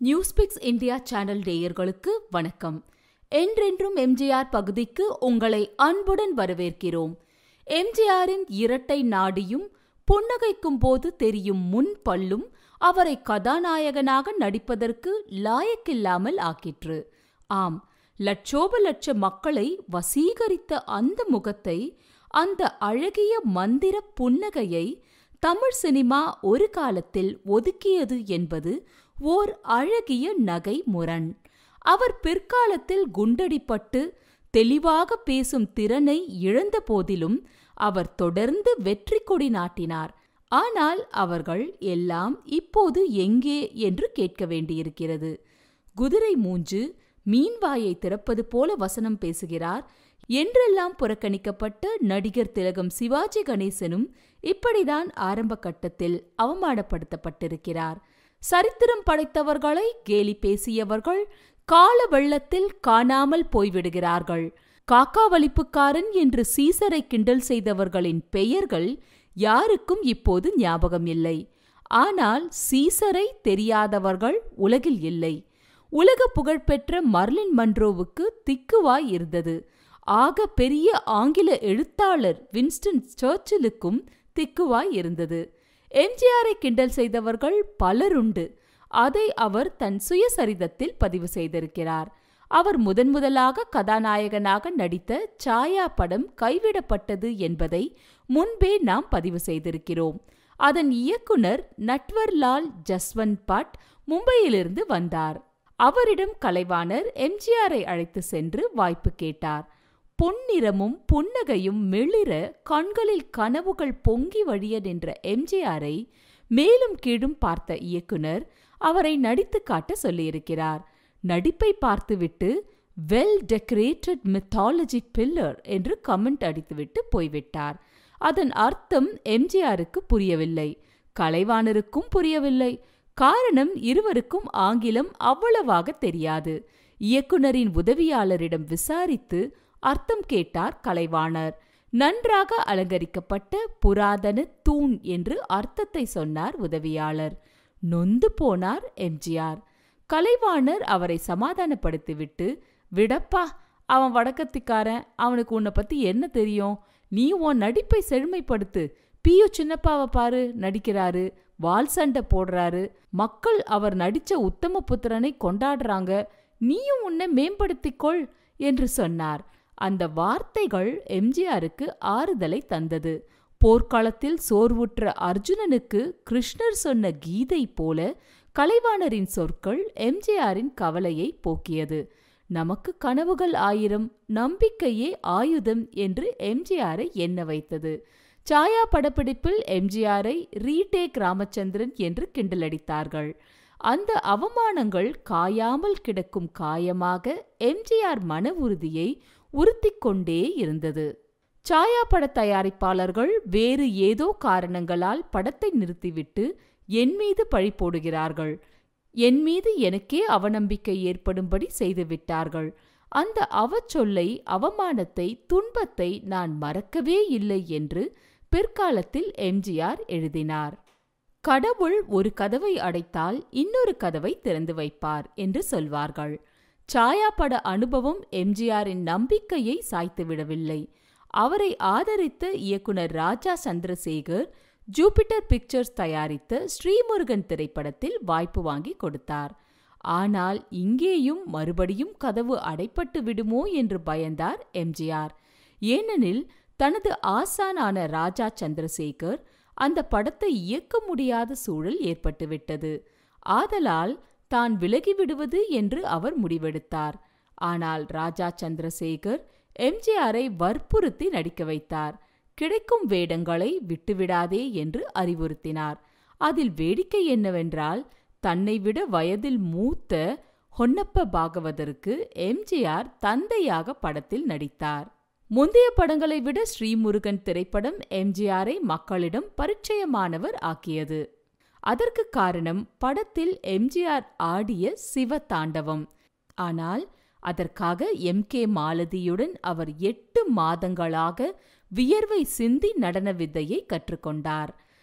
நியூஸ்பிக்ஸ் India channel நேயர்களுக்கு வணக்கம் என்றென்றும் எம்ஜிஆர் பகுதிக்கு உங்களை அன்புடன் வரவேற்கிறோம் எம்ஜிஆரின் இரட்டை நாடியும் புன்னகைக்கும் போது தெரியும் முன் பல்லும் அவரை கதாநாயகனாக நடிப்பதற்கு லாயக்கில்லாமல் ஆக்கிற்று ஆம் லட்சோப லட்ச மக்களை வசீகரித்த அந்த முகத்தை அந்த அழகிய மந்திர புன்னகையை தமிழ் சினிமா ஒரு காலத்தில் ஒதுக்கியது என்பது ஓர் அழகிய நகை முரண் அவர் பிற்காலத்தில் குண்டடிப்பட்டு தெளிவாக பேசும் திறனை இழந்த போதிலும் அவர் தொடர்ந்து வெற்றி கொடி நாட்டினார் ஆனால் அவர்கள் எல்லாம் இப்போது எங்கே என்று கேட்க வேண்டியிருக்கிறது குதிரை மூஞ்சு மீன்வாயை திறப்பது போல வசனம் பேசுகிறார் என்றெல்லாம் புறக்கணிக்கப்பட்ட நடிகர் திலகம் சிவாஜி கணேசனும் இப்படிதான் ஆரம்ப கட்டத்தில் அவமானப்படுத்தப்பட்டிருக்கிறார் சரித்திரம் படைத்தவர்களை கேலி பேசியவர்கள் கால வெள்ளத்தில் காணாமல் போய்விடுகிறார்கள் காக்காவளிப்புக்காரன் என்று சீசரை கிண்டல் செய்தவர்களின் பெயர்கள் யாருக்கும் இப்போது ஞாபகம் இல்லை ஆனால் சீசரை தெரியாதவர்கள் உலகில் இல்லை உலக புகழ்பெற்ற மர்லின் மன்ரோவுக்கு திக்குவாய் இருந்தது ஆக பெரிய ஆங்கில எழுத்தாளர் வின்ஸ்டன் சர்ச்சிலுக்கும் திக்குவாய் இருந்தது எம்ஜிஆரை கிண்டல் செய்தவர்கள் பலருண்டு அதை அவர் தன் சுயசரிதத்தில் பதிவு செய்திருக்கிறார் அவர் முதன் முதலாக கதாநாயகனாக நடித்த சாயா படம் கைவிடப்பட்டது என்பதை முன்பே நாம் பதிவு செய்திருக்கிறோம் அதன் இயக்குனர் நட்வர்லால் ஜஸ்வந்த் பட் மும்பையிலிருந்து வந்தார் அவரிடம் கலைவாணர் எம்ஜிஆரை அழைத்து சென்று வாய்ப்பு கேட்டார் பொன்னிறமும் புன்னகையும் மிளிர கண்களில் கனவுகள் பொங்கி வழிய நின்ற எம்ஜிஆரை மேலும் கீழும் பார்த்த இயக்குனர் அவரை நடித்து காட்ட சொல்லியிருக்கிறார் நடிப்பை பார்த்துவிட்டு வெல் டெக்கரேட்டட் மித்தாலஜி பில்லர் என்று கமெண்ட் அடித்துவிட்டு போய்விட்டார் அதன் அர்த்தம் எம்ஜிஆருக்கு புரியவில்லை கலைவாணருக்கும் புரியவில்லை காரணம் இருவருக்கும் ஆங்கிலம் அவ்வளவாக தெரியாது இயக்குனரின் உதவியாளரிடம் விசாரித்து அர்த்தம் கேட்டார் கலைவாணர் நன்றாக அலங்கரிக்கப்பட்ட புராதன தூண் என்று அர்த்தத்தை சொன்னார் உதவியாளர் நொந்து போனார் எம்ஜிஆர் கலைவாணர் அவரை சமாதானப்படுத்திவிட்டு விடப்பா அவன் வடக்கத்திக்காரன் அவனுக்கு உன்னை பத்தி என்ன தெரியும் நீ உன் நடிப்பை செழுமைப்படுத்து பியு சின்னப்பாவை பாரு நடிக்கிறாரு வால் சண்டை போடுறாரு மக்கள் அவர் நடிச்ச உத்தம புத்திரனை கொண்டாடுறாங்க நீயும் உன்னை மேம்படுத்திக்கொள் என்று சொன்னார் அந்த வார்த்தைகள் எம்ஜிஆருக்கு ஆறுதலை தந்தது போர்க்களத்தில் சோர்வுற்ற அர்ஜுனனுக்கு கிருஷ்ணர் சொன்ன கீதை போல கலைவாணரின் சொற்கள் எம்ஜிஆரின் கவலையை போக்கியது நமக்கு கனவுகள் ஆயிரம் நம்பிக்கையே ஆயுதம் என்று எம்ஜிஆரை எண்ண வைத்தது சாயா படப்பிடிப்பில் எம்ஜிஆரை ரீடேக் ராமச்சந்திரன் என்று கிண்டலடித்தார்கள் அந்த அவமானங்கள் காயாமல் கிடக்கும் காயமாக எம்ஜிஆர் மன உறுதியை உறுத்திக் கொண்டே இருந்தது சாயா பட தயாரிப்பாளர்கள் வேறு ஏதோ காரணங்களால் படத்தை நிறுத்திவிட்டு என் மீது பழி போடுகிறார்கள் என் மீது எனக்கே அவநம்பிக்கை ஏற்படும்படி செய்துவிட்டார்கள் அந்த அவச்சொல்லை அவமானத்தை துன்பத்தை நான் மறக்கவே இல்லை என்று பிற்காலத்தில் எம்ஜிஆர் எழுதினார் கடவுள் ஒரு கதவை அடைத்தால் இன்னொரு கதவை திறந்து வைப்பார் என்று சொல்வார்கள் சாயா பட அனுபவம் எம்ஜிஆரின் நம்பிக்கையை சாய்த்துவிடவில்லை அவரை ஆதரித்த இயக்குனர் ராஜா சந்திரசேகர் ஜூபிட்டர் பிக்சர்ஸ் தயாரித்த ஸ்ரீமுருகன் திரைப்படத்தில் வாய்ப்பு வாங்கி கொடுத்தார் ஆனால் இங்கேயும் மறுபடியும் கதவு அடைப்பட்டு விடுமோ என்று பயந்தார் எம்ஜிஆர் ஏனெனில் தனது ஆசானான ராஜா சந்திரசேகர் அந்த படத்தை இயக்க முடியாத சூழல் ஏற்பட்டுவிட்டது ஆதலால் தான் விலகிவிடுவது என்று அவர் முடிவெடுத்தார் ஆனால் ராஜா சந்திரசேகர் எம்ஜிஆரை வற்புறுத்தி நடிக்க வைத்தார் கிடைக்கும் வேடங்களை விட்டுவிடாதே என்று அறிவுறுத்தினார் அதில் வேடிக்கை என்னவென்றால் தன்னை விட வயதில் மூத்த ஹொன்னப்ப பாகவதற்கு எம்ஜிஆர் தந்தையாக படத்தில் நடித்தார் முந்தைய படங்களை விட ஸ்ரீமுருகன் திரைப்படம் எம்ஜிஆரை மக்களிடம் பரிச்சயமானவர் ஆக்கியது அதற்கு காரணம் படத்தில் எம்ஜிஆர் ஆடிய சிவ தாண்டவம் ஆனால் அதற்காக எம் கே மாலதியுடன் அவர் எட்டு மாதங்களாக வியர்வை சிந்தி நடன வித்தையை கற்றுக்கொண்டார்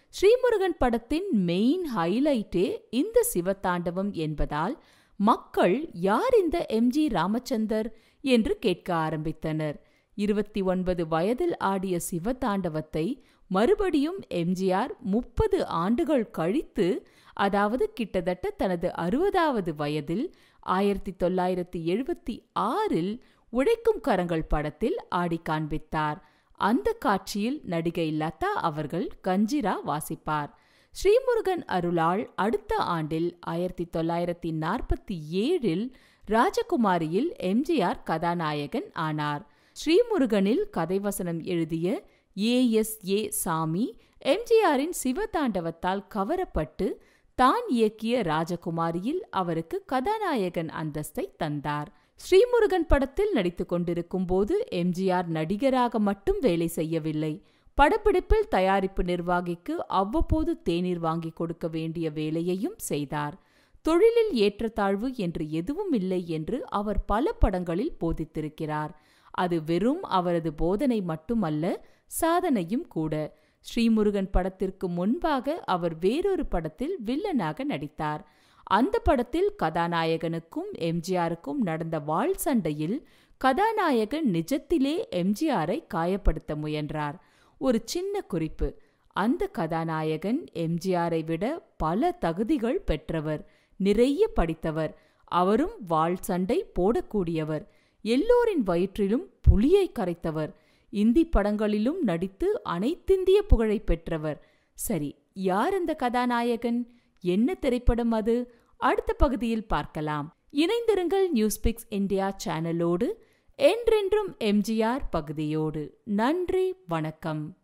ஸ்ரீமுருகன் படத்தின் மெயின் ஹைலைட்டே இந்த சிவதாண்டவம் என்பதால் மக்கள் யார் இந்த எம்ஜி ராமச்சந்தர் என்று கேட்க ஆரம்பித்தனர் இருபத்தி ஒன்பது வயதில் ஆடிய சிவதாண்டவத்தை மறுபடியும் எம்ஜிஆர் முப்பது ஆண்டுகள் கழித்து அதாவது கிட்டத்தட்ட தனது அறுபதாவது வயதில் ஆயிரத்தி தொள்ளாயிரத்தி எழுபத்தி ஆறில் உழைக்கும் கரங்கள் படத்தில் ஆடி காண்பித்தார் அந்த காட்சியில் நடிகை லதா அவர்கள் கஞ்சிரா வாசிப்பார் ஸ்ரீமுருகன் அருளால் அடுத்த ஆண்டில் ஆயிரத்தி தொள்ளாயிரத்தி நாற்பத்தி ஏழில் ராஜகுமாரியில் எம்ஜிஆர் கதாநாயகன் ஆனார் ஸ்ரீமுருகனில் கதைவசனம் எழுதிய ஏ எஸ் ஏ சாமி எம்ஜிஆரின் சிவதாண்டவத்தால் கவரப்பட்டு தான் இயக்கிய ராஜகுமாரியில் அவருக்கு கதாநாயகன் அந்தஸ்தை தந்தார் ஸ்ரீமுருகன் படத்தில் நடித்துக் கொண்டிருக்கும் போது எம்ஜிஆர் நடிகராக மட்டும் வேலை செய்யவில்லை படப்பிடிப்பில் தயாரிப்பு நிர்வாகிக்கு அவ்வப்போது தேநீர் வாங்கி கொடுக்க வேண்டிய வேலையையும் செய்தார் தொழிலில் ஏற்றத்தாழ்வு என்று எதுவும் இல்லை என்று அவர் பல படங்களில் போதித்திருக்கிறார் அது வெறும் அவரது போதனை மட்டுமல்ல சாதனையும் கூட ஸ்ரீமுருகன் படத்திற்கு முன்பாக அவர் வேறொரு படத்தில் வில்லனாக நடித்தார் அந்த படத்தில் கதாநாயகனுக்கும் எம்ஜிஆருக்கும் நடந்த வாள் சண்டையில் கதாநாயகன் நிஜத்திலே எம்ஜிஆரை காயப்படுத்த முயன்றார் ஒரு சின்ன குறிப்பு அந்த கதாநாயகன் எம்ஜிஆரை விட பல தகுதிகள் பெற்றவர் நிறைய படித்தவர் அவரும் வாள் சண்டை போடக்கூடியவர் எல்லோரின் வயிற்றிலும் புலியை கரைத்தவர் இந்தி படங்களிலும் நடித்து அனைத்திந்திய புகழை பெற்றவர் சரி யார் அந்த கதாநாயகன் என்ன திரைப்படம் அது அடுத்த பகுதியில் பார்க்கலாம் இணைந்திருங்கள் நியூஸ்பிக்ஸ் இந்தியா சேனலோடு என்றென்றும் எம்ஜிஆர் பகுதியோடு நன்றி வணக்கம்